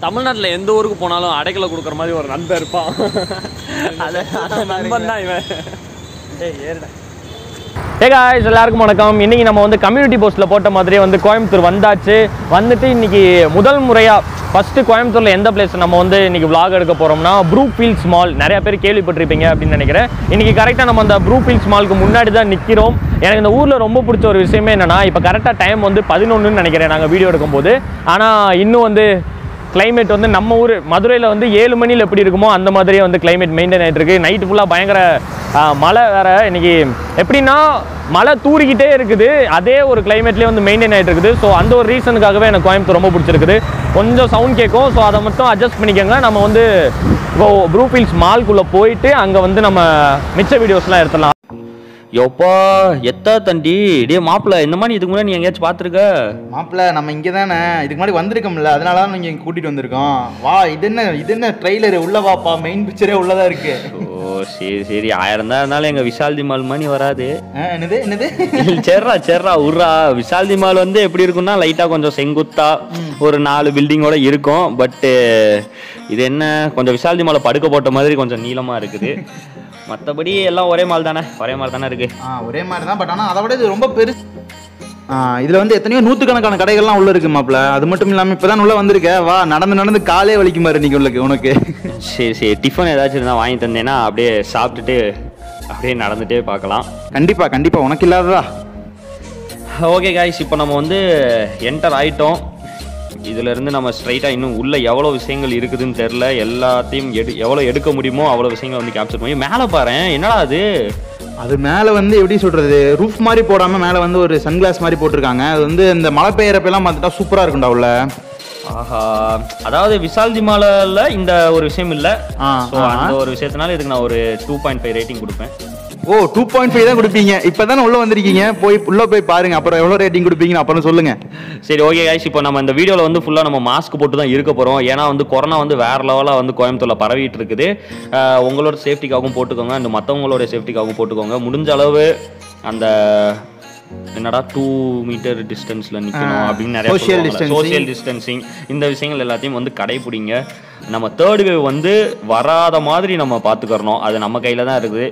தமிழ்நாட்டில் எந்த ஊருக்கு போனாலும் அடைக்கலை கொடுக்குற மாதிரி ஒரு நண்பன் இருப்பான் அது அந்த நண்பன் தான் இவன் ஏ காய்ஸ் எல்லாருக்கும் வணக்கம் இன்னைக்கு நம்ம வந்து கம்யூனிட்டி போஸ்ட்டில் போட்ட மாதிரியே வந்து கோயம்புத்தூர் வந்தாச்சு வந்துட்டு இன்னைக்கு முதல் முறையாக ஃபஸ்ட்டு கோயம்புத்தூரில் எந்த பிளேஸ் நம்ம வந்து இன்னைக்கு vlog எடுக்க போகிறோம்னா ப்ரூ ஃபீல்ட்ஸ் மால் நிறைய பேர் கேள்விப்பட்டிருப்பீங்க அப்படின்னு நினைக்கிறேன் இன்னைக்கு கரெக்டாக நம்ம அந்த ப்ரூ ஃபீல்ட்ஸ் மாலுக்கு முன்னாடி தான் நிற்கிறோம் எனக்கு இந்த ஊரில் ரொம்ப பிடிச்ச ஒரு விஷயமே என்னன்னா இப்போ கரெக்டாக டைம் வந்து பதினொன்றுன்னு நினைக்கிறேன் நாங்கள் வீடியோ எடுக்கும்போது ஆனால் இன்னும் வந்து climate வந்து நம்ம ஊர் மதுரையில் வந்து ஏழு மணியில் எப்படி இருக்குமோ அந்த மாதிரியே வந்து climate மெயின்டைன் ஆகிட்டு இருக்கு நைட்டு ஃபுல்லாக பயங்கர ஆ, மழை வேற இன்னைக்கு எப்படின்னா மழை தூறிக்கிட்டே இருக்குது அதே ஒரு கிளைமேட்லேயே வந்து மெயின்டைன் ஆகிட்டு இருக்குது ஸோ அந்த ஒரு ரீசனுக்காகவே எனக்கு கோயம்புத்தூர் ரொம்ப பிடிச்சிருக்குது கொஞ்சம் சவுண்ட் கேட்கும் ஸோ அதை மட்டும் அட்ஜஸ்ட் பண்ணிக்கோங்க நம்ம வந்து இப்போ ப்ரூஃபீல்ஸ் மால்குள்ளே போயிட்டு அங்கே வந்து நம்ம மிச்ச வீடியோஸ்லாம் எடுத்துடலாம் யோப்பா எத்தா தண்டி டே மாப்பிள்ள இந்த மாதிரி இதுக்கு முன்னாடி நீ எங்கேயாச்சும் பார்த்துருக்க மாப்பிள்ள நம்ம இங்கே தானே இதுக்கு முன்னாடி வந்திருக்கோம்ல அதனால தான் நீங்கள் இங்கே கூட்டிகிட்டு வந்திருக்கோம் வா இது என்ன இது என்ன ட்ரெய்லர் உள்ள வாப்பா மெயின் பிக்சரே உள்ளதா இருக்கு ஓ சரி சரி ஆயிரம் தான் இருந்தாலும் எங்கள் விஷால்தி மால் மணி வராது ஆ, என்னது என்னது சரிடா சரிடா உர்ரா விஷால்தி மால் வந்து எப்படி இருக்கும்னா லைட்டாக கொஞ்சம் செங்குத்தா ஒரு நாலு பில்டிங்கோட இருக்கும் பட்டு இது என்ன கொஞ்சம் விஷால்தி மாலை படுக்க போட்ட மாதிரி கொஞ்சம் நீளமாக இருக்குது மற்றபடி எல்லாம் ஒரே மால் தானே ஒரே மால் தானே இருக்கு ஆ ஒரே மாதிரி தான் பட் ஆனால் அதை விட இது ரொம்ப பெருசு ஆ இதில் வந்து எத்தனையோ நூற்றுக்கணக்கான கடைகள்லாம் உள்ள இருக்கு மாப்பிள்ள அது மட்டும் இல்லாமல் இப்போ தான் உள்ள வந்திருக்க வா நடந்து நடந்து காலே வலிக்கும் பாரு இன்னைக்கு உள்ளக்கு உனக்கு சரி சரி டிஃபன் ஏதாச்சும் இருந்தால் வாங்கி தந்தேன்னா அப்படியே சாப்பிட்டுட்டு அப்படியே நடந்துட்டே பார்க்கலாம் கண்டிப்பா கண்டிப்பா உனக்கு இல்லாததா ஓகே காய்ஸ் இப்போ நம்ம வந்து என்டர் ஆயிட்டோம் இதுல இருந்து நம்ம ஸ்ட்ரைட்டாக இன்னும் உள்ள எவ்வளோ விஷயங்கள் இருக்குதுன்னு தெரில எல்லாத்தையும் எடு எவ்வளோ எடுக்க முடியுமோ அவ்வளோ விஷயங்கள் வந்து கேப்சர் பண்ணி மேலே பாரு என்னடா அது அது மேலே வந்து எப்படி சொல்றது ரூஃப் மாதிரி போடாம மேலே வந்து ஒரு சன்கிளாஸ் மாதிரி போட்டிருக்காங்க அது வந்து இந்த மழை பெய்யறப்பெல்லாம் பார்த்துட்டா சூப்பரா இருக்கும்டா உள்ள ஆஹா அதாவது விசால்தி மாலில் இந்த ஒரு விஷயம் இல்லை ஆ, ஸோ ஆ. அந்த ஒரு விஷயத்தினால இதுக்கு நான் ஒரு டூ பாயிண்ட் ஃபைவ் ரேட்டிங் கொடுப்பேன் ஓ டூ பாயிண்ட் ஃபைவ் தான் கொடுப்பீங்க இப்பதானே உள்ள வந்திருக்கீங்க போய் உள்ள போய் பாருங்க அப்புறம் எவ்வளோ ரேட்டிங் கொடுப்பீங்கன்னு அப்புறம் சொல்லுங்க சரி ஓகே காய்ஸ் இப்போ நம்ம இந்த வீடியோவில் வந்து ஃபுல்லாக நம்ம மாஸ்க் போட்டு தான் இருக்க போகிறோம் ஏன்னா வந்து கொரோனா வந்து வேற லெவலாக வந்து கோயம்புத்தூரில் பரவிட்டு இருக்குது அஹ் உங்களோட சேஃப்டிக்காகவும் போட்டுக்கோங்க அந்த மற்றவங்களோட சேஃப்டிக்காகவும் போட்டுக்கோங்க முடிஞ்ச அளவு அந்த என்னடா டூ மீட்டர் டிஸ்டன்ஸில் நிற்கணும் ஆ, அப்படின்னு நிறைய social distancing. சோஷியல் டிஸ்டன்சிங் இந்த விஷயங்கள் எல்லாத்தையும் வந்து கடைபிடிங்க நம்ம தேர்ட் வேவ் வந்து வராத மாதிரி நம்ம பார்த்துக்கறணும் அது நம்ம கையில் தான் இருக்குது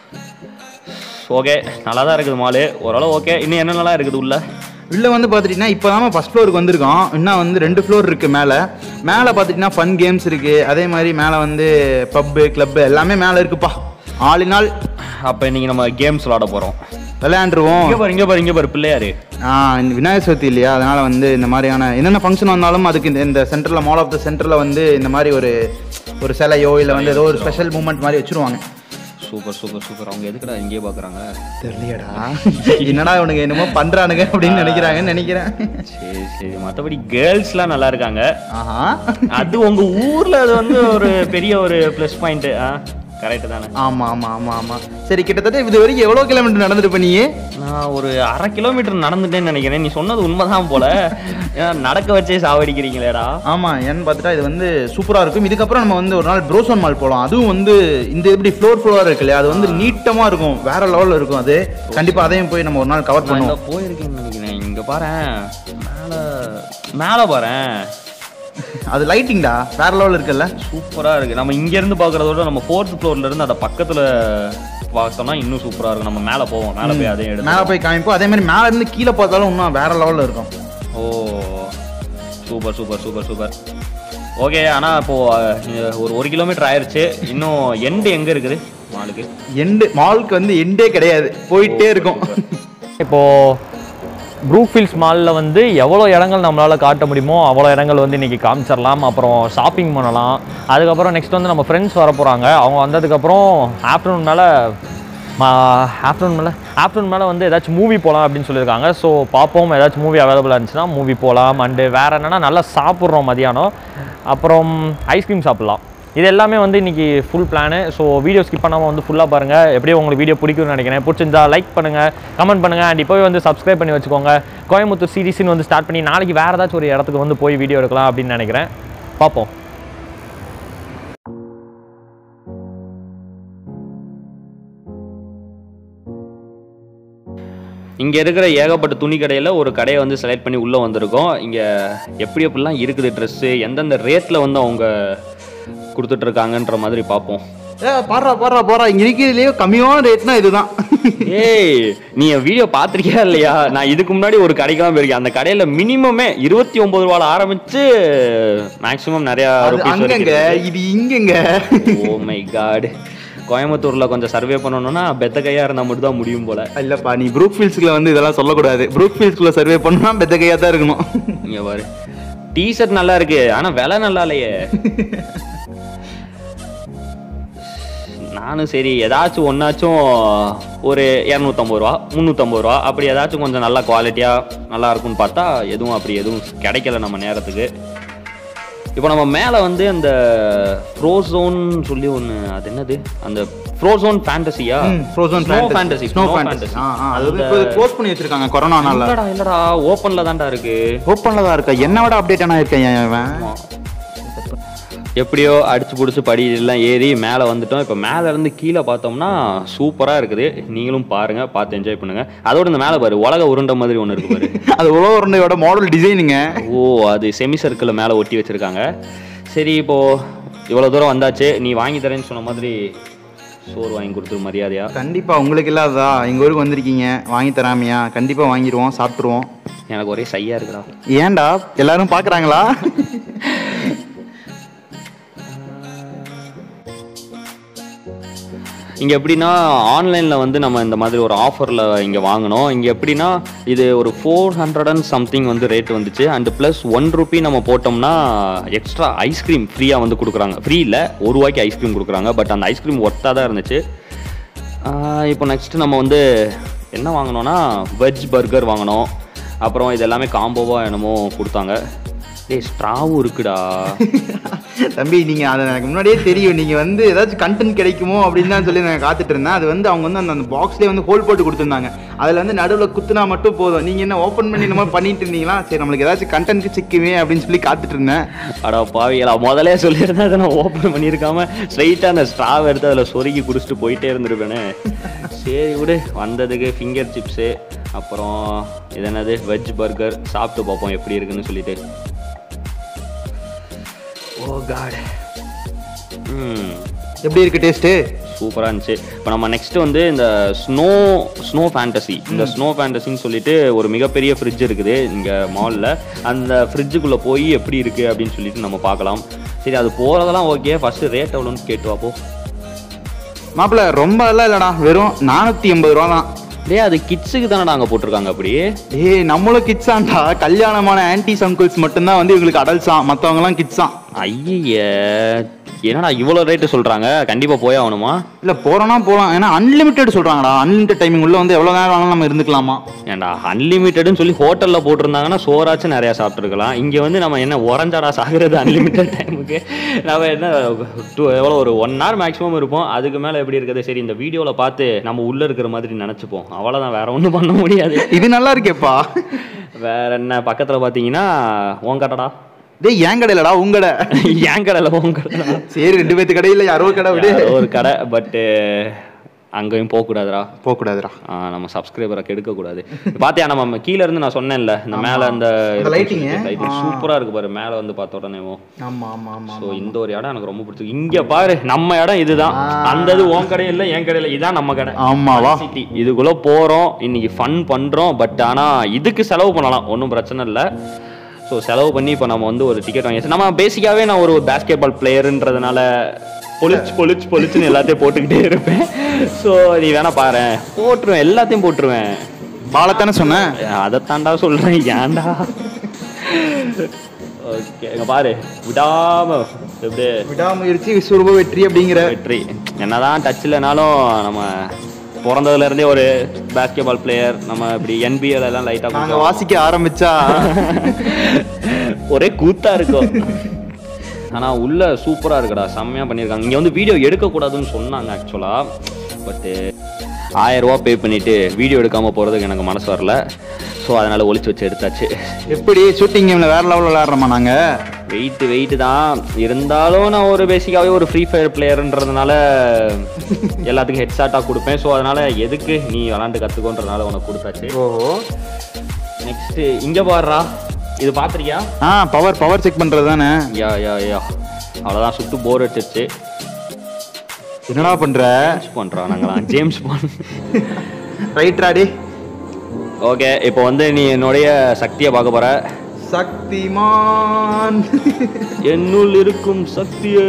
ஓகே நல்லா தான் இருக்குது மாலு ஓரளவு ஓகே இன்னும் என்னென்னலாம் இருக்குது உள்ள உள்ள வந்து பார்த்துட்டீங்கன்னா இப்போ தான் ஃபர்ஸ்ட் ஃப்ளோருக்கு வந்திருக்கோம் இன்னும் வந்து ரெண்டு ஃப்ளோர் இருக்கு மேலே மேலே பார்த்துட்டீங்கன்னா ஃபன் கேம்ஸ் இருக்கு அதே மாதிரி மேலே வந்து பப்பு கிளப்பு எல்லாமே மேலே இருக்குப்பா ஆல் இன் ஆல் அப்போ இன்னைக்கு நம்ம கேம்ஸ் விளாட போகிறோம் விளையாண்டுருவோம் இங்கே பாரு இங்கே பாரு இங்கே பாரு பிள்ளையாரு ஆ, இந்த விநாயகர் சதுர்த்தி இல்லையா அதனால வந்து இந்த மாதிரியான என்னென்ன ஃபங்க்ஷன் வந்தாலும் அதுக்கு இந்த இந்த சென்டரில் மால் ஆஃப் த சென்டரில் வந்து இந்த மாதிரி ஒரு ஒரு சிலையோ இல்லை வந்து ஏதோ ஒரு ஸ்பெஷல் மூமெண்ட் மாதிரி வச்சுருவாங்க சூப்பர் சூப்பர் சூப்பர் அவங்க எதுக்குடா இங்கேயே பார்க்குறாங்க தெரியலடா என்னடா இவனுங்க என்னமோ பண்றானுங்க அப்படின்னு நினைக்கிறாங்கன்னு நினைக்கிறேன் சரி சரி மற்றபடி கேர்ள்ஸ்லாம் நல்லா இருக்காங்க ஆஹா அது உங்கள் ஊரில் அது வந்து ஒரு பெரிய ஒரு ப்ளஸ் பாயிண்ட்டு ஆ கரெக்டு தானே ஆமா ஆமா ஆமா ஆமா சரி கிட்டத்தட்ட இது வரைக்கும் எவ்வளவு கிலோமீட்டர் நடந்துட்டு நீ நான் ஒரு அரை கிலோமீட்டர் நடந்துட்டேன்னு நினைக்கிறேன் நீ சொன்னது உண்மைதான் போல ஏன்னா நடக்க வச்சே சாவடிக்கிறீங்களேடா ஆமா ஏன்னு பார்த்துட்டா இது வந்து சூப்பரா இருக்கும் இதுக்கப்புறம் நம்ம வந்து ஒரு நாள் ப்ரோசோன் மால் போகலாம் அதுவும் வந்து இந்த எப்படி ஃப்ளோர் ஃப்ளோரா இருக்கு இல்லையா அது வந்து நீட்டமா இருக்கும் வேற லெவல்ல இருக்கும் அது கண்டிப்பா அதையும் போய் நம்ம ஒரு நாள் கவர் நான் இந்த பண்ணுவோம் போயிருக்கேன்னு நினைக்கிறேன் இங்கே பாரேன் மேலே மேலே பாரேன் அது லைட்டிங்டா வேற லெவல் இருக்குல்ல சூப்பராக இருக்குது நம்ம இங்கேருந்து பார்க்குறத விட நம்ம ஃபோர்த் ஃப்ளோர்லேருந்து அதை பக்கத்தில் பார்த்தோம்னா இன்னும் சூப்பராக இருக்கும் நம்ம மேலே போவோம் மேலே போய் அதையும் எடுத்து மேல போய் காமிப்போம் அதே மாதிரி மேல இருந்து கீழே பார்த்தாலும் இன்னும் வேற லெவல்ல இருக்கும் oh super super super super okay ஆனால் இப்போது ஒரு ஒரு கிலோமீட்டர் ஆயிருச்சு இன்னும் எண்டு எங்கே இருக்குது மாலுக்கு எண்டு மாலுக்கு வந்து எண்டே கிடையாது போயிட்டே இருக்கும் இப்போது ப்ரூஃபீல்ட்ஸ் மாலில் வந்து எவ்வளோ இடங்கள் நம்மளால் காட்ட முடியுமோ அவ்வளோ இடங்கள் வந்து இன்றைக்கி காமிச்சிடலாம் அப்புறம் ஷாப்பிங் பண்ணலாம் அதுக்கப்புறம் நெக்ஸ்ட் வந்து நம்ம ஃப்ரெண்ட்ஸ் வர போகிறாங்க அவங்க வந்ததுக்கப்புறம் ஆஃப்டர்நூன் மேலே ஆஃப்டர்நூன் மேலே ஆஃப்டர்நூன் மேலே வந்து ஏதாச்சும் மூவி போகலாம் அப்படின்னு சொல்லியிருக்காங்க ஸோ பார்ப்போம் ஏதாச்சும் மூவி அவைலபிளாக இருந்துச்சுன்னா மூவி போகலாம் அண்டு வேறு என்னென்னா நல்லா சாப்பிட்றோம் மதியானம் அப்புறம் ஐஸ்கிரீம் சாப்பிட்லாம் இது எல்லாமே வந்து இன்னைக்கு full plan so video skip பண்ணாமல் வந்து ஃபுல்லாக பாருங்கள் எப்படியும் உங்களுக்கு வீடியோ பிடிக்கும்னு நினைக்கிறேன் பிடிச்சிருந்தா லைக் பண்ணுங்கள் கமெண்ட் பண்ணுங்கள் அண்ட் இப்போ வந்து சப்ஸ்கிரைப் பண்ணி வச்சுக்கோங்க கோயம்புத்தூர் சீரிஸ்னு வந்து ஸ்டார்ட் பண்ணி நாளைக்கு வேறு ஏதாச்சும் ஒரு இடத்துக்கு வந்து போய் வீடியோ எடுக்கலாம் அப்படின்னு நினைக்கிறேன் பார்ப்போம் இங்கே இருக்கிற ஏகப்பட்ட துணி கடையில் ஒரு கடையை வந்து செலக்ட் பண்ணி உள்ளே வந்திருக்கோம் இங்கே எப்படி எப்படிலாம் இருக்குது ட்ரெஸ்ஸு எந்தெந்த ரேட்டில் வந்து அவங்க கொடுத்துட்ருக்காங்கன்ற மாதிரி பார்ப்போம் ஏ பாடுறா பாடுறா போறா இங்க இருக்கிறதுலயே கம்மியான ரேட்னா இதுதான் ஏய் நீ என் வீடியோ பார்த்துருக்கியா இல்லையா நான் இதுக்கு முன்னாடி ஒரு கடைக்கெல்லாம் போயிருக்கேன் அந்த கடையில் மினிமமே இருபத்தி ஒம்பது ரூபால ஆரம்பிச்சு மேக்ஸிமம் நிறையா அது ருபீஸ் அங்கங்க இது இங்கங்க ஓ மை காட் கோயம்புத்தூரில் கொஞ்சம் சர்வே பண்ணணும்னா பெத்த கையாக இருந்தால் மட்டும் தான் முடியும் போல இல்லப்பா நீ ப்ரூக் ஃபீல்ட்ஸ்ல வந்து இதெல்லாம் சொல்லக்கூடாது ப்ரூக் ஃபீல்ட்ஸ்குள்ள சர்வே பண்ணா பெத்த கையா தான் இருக்கணும் இங்க பாரு டிஷர்ட் நல்லா இருக்கு ஆனா விலை நல்லா இல்லையே நானும் சரி ஏதாச்சும் ஒன்னாச்சும் ஒரு இரநூத்தம்பது ரூபா முந்நூற்றம்பது ரூபா அப்படி ஏதாச்சும் கொஞ்சம் நல்லா குவாலிட்டியாக நல்லா இருக்கும்னு பார்த்தா எதுவும் அப்படி எதுவும் கிடைக்கல நம்ம நேரத்துக்கு இப்போ நம்ம மேலே வந்து அந்த ஃப்ரோசோன் சொல்லி ஒன்று அது என்னது அந்த frozen fantasia frozen snow fantasy snow fantasy அது வந்து இப்போ க்ளோஸ் பண்ணி வச்சிருக்காங்க கொரோனானால இல்லடா இல்லடா ஓப்பனில் தான்டா இருக்கு ஓப்பன்ல தான் இருக்கா என்ன விட அப்டேட் ஆனா இருக்கேன் இவன் எப்படியோ அடிச்சு பிடிச்சி படி எல்லாம் ஏறி மேலே வந்துட்டோம் இப்போ மேலே இருந்து கீழே பார்த்தோம்னா சூப்பராக இருக்குது நீங்களும் பாருங்க பார்த்து என்ஜாய் பண்ணுங்க அதோட இந்த மேலே பாரு உலக உருண்டை மாதிரி ஒன்று இருக்கு பாரு அது உலக உருண்டையோட மாடல் டிசைனுங்க ஓ அது செமி சர்க்கிளில் மேலே ஒட்டி வச்சிருக்காங்க சரி இப்போ இவ்வளோ தூரம் வந்தாச்சு நீ வாங்கி தரேன்னு சொன்ன மாதிரி சோறு வாங்கி கொடுத்துரு மரியாதையா கண்டிப்பா உங்களுக்கு இல்லாததா எங்க ஊருக்கு வந்திருக்கீங்க வாங்கி தராமையா கண்டிப்பா வாங்கிடுவோம் சாப்பிட்டுருவோம் எனக்கு ஒரே சையா இருக்குடா ஏன்டா எல்லாரும் பாக்குறாங்களா இங்கே எப்படின்னா ஆன்லைனில் வந்து நம்ம இந்த மாதிரி ஒரு ஆஃபரில் இங்கே வாங்கினோம் இங்கே எப்படின்னா இது ஒரு ஃபோர் ஹண்ட்ரட் அண்ட் சம்திங் வந்து ரேட் வந்துச்சு அண்ட் ப்ளஸ் ஒன் ருபி நம்ம போட்டோம்னா எக்ஸ்ட்ரா ஐஸ்கிரீம் ஃப்ரீயாக வந்து கொடுக்குறாங்க ஃப்ரீ இல்லை ஒரு ரூபாய்க்கு ஐஸ்கிரீம் கொடுக்குறாங்க பட் அந்த ஐஸ்கிரீம் ஒர்த்தாக தான் இருந்துச்சு ஆஹ் இப்போ நெக்ஸ்ட் நம்ம வந்து என்ன வாங்கினோன்னா வெஜ் பர்கர் வாங்கினோம் அப்புறம் இது எல்லாமே காம்போவாக என்னமோ கொடுத்தாங்க டேய் ஸ்ட்ராவும் இருக்குடா தம்பி நீங்க அதை எனக்கு முன்னாடியே தெரியும் நீங்க வந்து ஏதாச்சும் கண்டென்ட் கிடைக்குமோ அப்படின்னு தான் சொல்லி நான் காத்துட்டு இருந்தேன் அது வந்து அவங்க வந்து அந்த அந்த பாக்ஸ்லேயே வந்து ஹோல் போட்டு கொடுத்துருந்தாங்க அதுல வந்து நடுவில் குத்துனா மட்டும் போதும் நீங்க என்ன ஓப்பன் பண்ணி இந்த மாதிரி பண்ணிட்டு இருந்தீங்களா சரி நம்மளுக்கு ஏதாச்சும் கண்டென்ட் சிக்குமே அப்படின்னு சொல்லி காத்துட்டு இருந்தேன் அடா பாவிகளா முதலே சொல்லியிருந்தா அதை நான் ஓப்பன் பண்ணியிருக்காம ஸ்ட்ரைட்டாக அந்த ஸ்ட்ராவ் எடுத்து அதில் சொருகி குடிச்சிட்டு போயிட்டே இருந்திருப்பேனே சரி விடு வந்ததுக்கு ஃபிங்கர் சிப்ஸு அப்புறம் இது என்னது வெஜ் பர்கர் சாப்பிட்டு பார்ப்போம் எப்படி இருக்குன்னு சொல்லிட்டு ஓ காட் ம் எப்படி இருக்கு டேஸ்ட்டு சூப்பராக இருந்துச்சு இப்போ நம்ம நெக்ஸ்ட் வந்து இந்த ஸ்னோ ஸ்னோ ஃபேண்டசி இந்த ஸ்னோ ஃபேண்டசின்னு சொல்லிட்டு ஒரு மிகப்பெரிய ஃப்ரிட்ஜ் இருக்குது இங்கே மாலில் அந்த ஃப்ரிட்ஜுக்குள்ளே போய் எப்படி இருக்குது அப்படின்னு சொல்லிட்டு நம்ம பார்க்கலாம் சரி அது போகிறதெல்லாம் ஓகே ஃபஸ்ட்டு ரேட் எவ்வளோன்னு கேட்டு வாப்போ மாப்பிள்ள ரொம்ப எல்லாம் இல்லடா வெறும் நானூற்றி எண்பது ரூபா தான் டேய் அது கிட்ஸுக்கு தானடா அங்கே போட்டிருக்காங்க அப்படி ஏய் நம்மளும் கிட்ஸாண்டா கல்யாணமான ஆன்டிஸ் அங்கிள்ஸ் மட்டும்தான் வந்து இவங்களுக்கு அடல்ட்ஸா மற்றவங்கலாம் கிட்ஸான் ஐய என்னடா இவ்வளோ ரேட்டு சொல்கிறாங்க கண்டிப்பாக போய் ஆகணுமா இல்லை போகிறோன்னா போகலாம் ஏன்னா அன்லிமிட்டெட் சொல்கிறாங்கடா அன்லிமிட்டட் டைமிங் உள்ள வந்து எவ்வளோ நேரம் வேணாலும் நம்ம இருந்துக்கலாமா ஏன்டா அன்லிமிட்டட்னு சொல்லி ஹோட்டலில் போட்டிருந்தாங்கன்னா சோறாச்சும் நிறையா சாப்பிட்ருக்கலாம் இங்கே வந்து நம்ம என்ன உறைஞ்சாடா சாகுறது அன்லிமிட்டட் டைமுக்கு நம்ம என்ன டூ எவ்வளோ ஒரு ஒன் ஹவர் மேக்ஸிமம் இருப்போம் அதுக்கு மேலே எப்படி இருக்குது சரி இந்த வீடியோவில் பார்த்து நம்ம உள்ளே இருக்கிற மாதிரி நினச்சிப்போம் அவ்வளோதான் வேற ஒன்றும் பண்ண முடியாது இது நல்லா இருக்கேப்பா வேற என்ன பக்கத்தில் பார்த்தீங்கன்னா உன் கடைடா டேய் ஏன் கடையிலடா உங்க கடை என் கடையில் உன் கடை சரி ரெண்டு பேத்து கடையில் யாரோ ஒரு கடை விடு ஒரு கடை பட்டு அங்கேயும் போகக்கூடாதுடா போகக்கூடாதுடா ஆ, நம்ம சப்ஸ்கிரைபரை கெடுக்கக்கூடாது பாத்தியா நம்ம கீழ இருந்து நான் சொன்னேன்ல இந்த மேல அந்த அந்த lighting, லைட்டிங் சூப்பரா இருக்கு பாரு மேல வந்து பார்த்த உடனேவும் ஆமா ஆமா ஆமா ஸோ இந்த ஒரு இடம் எனக்கு ரொம்ப பிடிச்சிருக்கு இங்க பாரு நம்ம இடம் இதுதான் அந்த இது உன் கடை இல்ல என் கடை இல்ல இதான் நம்ம கடை ஆமாவா சிட்டி இதுக்குள்ள போறோம் இன்னைக்கு ஃபன் பண்றோம் பட் ஆனா இதுக்கு செலவு பண்ணலாம் ஒன்றும் பிரச்சனை இல்லை ஸோ செலவு பண்ணி இப்போ நம்ம வந்து ஒரு டிக்கெட் வாங்கியாச்சு நம்ம பேசிக்காவே நான் ஒரு பேஸ்கெட் பால் பிளேயருன்றதுனால பொலிச்சு பொலிச்சு பொலிச்சுன்னு எல்லாத்தையும் போட்டுக்கிட்டே இருப்பேன் ஸோ நீ வேணா பாரு போட்டுருவேன் எல்லாத்தையும் போட்டுருவேன் பாலத்தானே சொன்னேன் அதைத்தாண்டா சொல்றேன் ஏன்டா ஓகே இங்க பாரு விடாம எப்படியே விடாமுயற்சி விஸ்வரூப வெற்றி அப்படிங்கிற வெற்றி என்னதான் டச் இல்லைனாலும் நம்ம பிறந்ததுல இருந்தே ஒரு பேஸ்கெட் பால் பிளேயர் நம்ம இப்படி என்பிஎல் எல்லாம் லைட்டா நாங்க வாசிக்க ஆரம்பிச்சா ஒரே கூத்தா இருக்கும் ஆனா உள்ள சூப்பரா இருக்குடா செம்மையா பண்ணியிருக்காங்க இங்க வந்து வீடியோ எடுக்க கூடாதுன்னு சொன்னாங்க ஆக்சுவலா பட்டு ஆயிரம் ரூபா பே பண்ணிட்டு வீடியோ எடுக்காம போறதுக்கு எனக்கு மனசு வரல ஸோ அதனால ஒளிச்சு வச்சு எடுத்தாச்சு எப்படி ஷூட்டிங் கேம்ல வேற லெவலில் விளையாடுறோமா நாங்க வெயிட் வெயிட் தான் இருந்தாலும் நான் ஒரு பேசிக்காகவே ஒரு ஃப்ரீ ஃபயர் பிளேயர்ன்றதுனால எல்லாத்துக்கும் ஹெட் ஷாட்டாக கொடுப்பேன் ஸோ அதனால எதுக்கு நீ விளாண்டு கற்றுக்கோன்றதுனால உனக்கு கொடுத்தாச்சு ஓஹோ நெக்ஸ்ட் இங்கே பாடுறா இது பார்த்துருக்கியா ஆ பவர் பவர் செக் பண்றது தானே யா யா யா அவ்வளோதான் சுட்டு போர் அடிச்சிருச்சு என்னடா பண்ற ஜேம்ஸ் பண்ணுறோம் நாங்களாம் ஜேம்ஸ் பாண்ட் ரைட்ரா டே ஓகே இப்போ வந்து நீ என்னுடைய சக்தியை பார்க்க போற சக்திமான் என்னுள் இருக்கும் சக்தியே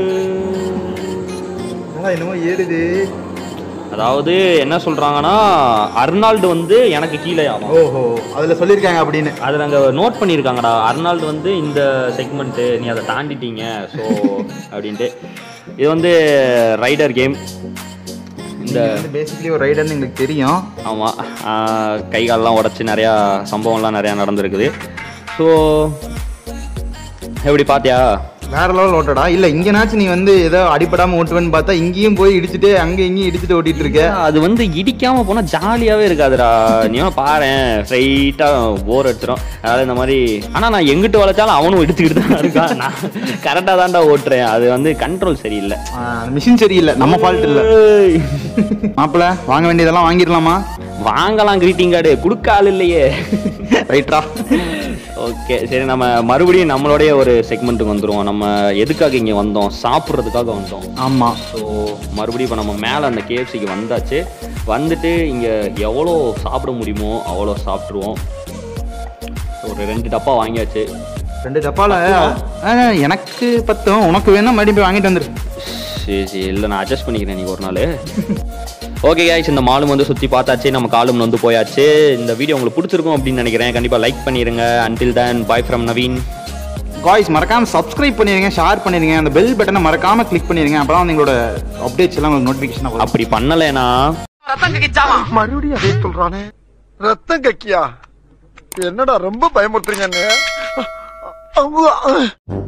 என்னடா என்னமோ ஏறுது அதாவது என்ன சொல்றாங்கன்னா அர்னால்டு வந்து எனக்கு கீழே ஆகும் ஓஹோ அதுல சொல்லிருக்காங்க அப்படின்னு அதை நாங்கள் நோட் பண்ணியிருக்காங்கடா அர்னால்டு வந்து இந்த செக்மெண்ட்டு நீ அதை தாண்டிட்டீங்க ஸோ அப்படின்ட்டு இது வந்து ரைடர் கேம் இந்த பேசிக்கலி ஒரு ரைடர்னு எங்களுக்கு தெரியும் ஆமாம் கை கால்லாம் உடச்சி நிறையா சம்பவம்லாம் நிறையா நடந்திருக்குது ஸோ எப்படி பார்த்தியா வேற லெவல் ஓட்டடா இல்ல இங்கனாச்சும் நீ வந்து ஏதோ அடிபடாம ஓட்டுவேன்னு பார்த்தா இங்கேயும் போய் இடிச்சுட்டு அங்க இங்கேயும் இடிச்சுட்டு ஓட்டிட்டு இருக்க அது வந்து இடிக்காம போனா ஜாலியாவே இருக்காதுடா நீ வேணா பாரேன் ஸ்ட்ரைட்டா போர் அடிச்சிடும் அதாவது இந்த மாதிரி ஆனா நான் எங்கிட்டு வளைச்சாலும் அவனும் எடுத்துக்கிட்டு தான் இருக்கான் நான் கரெக்டா தான்டா ஓட்டுறேன் அது வந்து கண்ட்ரோல் சரியில்லை மிஷின் சரியில்லை நம்ம ஃபால்ட் இல்ல ஏய். மாப்பிள வாங்க வேண்டியதெல்லாம் வாங்கிடலாமா வாங்கலாம் கிரீட்டிங் கார்டு கொடுக்க ஆள் இல்லையே ரைட்ரா ஓகே சரி நம்ம மறுபடியும் நம்மளுடைய ஒரு செக்மெண்ட்டுக்கு வந்துருவோம் நம்ம எதுக்காக இங்கே வந்தோம் சாப்பிட்றதுக்காக வந்தோம் ஆமா ஸோ மறுபடியும் இப்போ நம்ம மேலே அந்த கேஎஃப்சிக்கு வந்தாச்சு வந்துட்டு இங்கே எவ்வளோ சாப்பிட முடியுமோ அவ்வளோ சாப்பிட்ருவோம் ஒரு ரெண்டு டப்பா வாங்கியாச்சு ரெண்டு டப்பால ஆ, எனக்கு பத்தும் உனக்கு வேணா மறுபடியும் போய் வாங்கிட்டு வந்துரு சரி சரி இல்லை நான் அட்ஜஸ்ட் பண்ணிக்கிறேன் இன்னைக்கு ஒரு நாள் ஓகே guys இந்த மாலும் வந்து சுற்றி பார்த்தாச்சு நம்ம காலும் வந்து போயாச்சு இந்த வீடியோ உங்களுக்கு பிடிச்சிருக்கும் அப்படின்னு நினைக்கிறேன் கண்டிப்பாக லைக் பண்ணிடுங்க until then bye from Naveen guys மறக்காம சப்ஸ்கிரைப் பண்ணிருங்க ஷேர் பண்ணிருங்க அந்த பெல் பட்டனை மறக்காம கிளிக் பண்ணிருங்க அப்பதான் வந்து எங்களோட அப்டேட்ஸ் எல்லாம் உங்களுக்கு நோட்டிபிகேஷன் வரும் அப்படி பண்ணலைன்னா மறுபடியும் அதே சொல்றானே ரத்தம் கக்கியா என்னடா ரொம்ப பயமுறுத்துறீங்க அண்ணே. அவ்வா.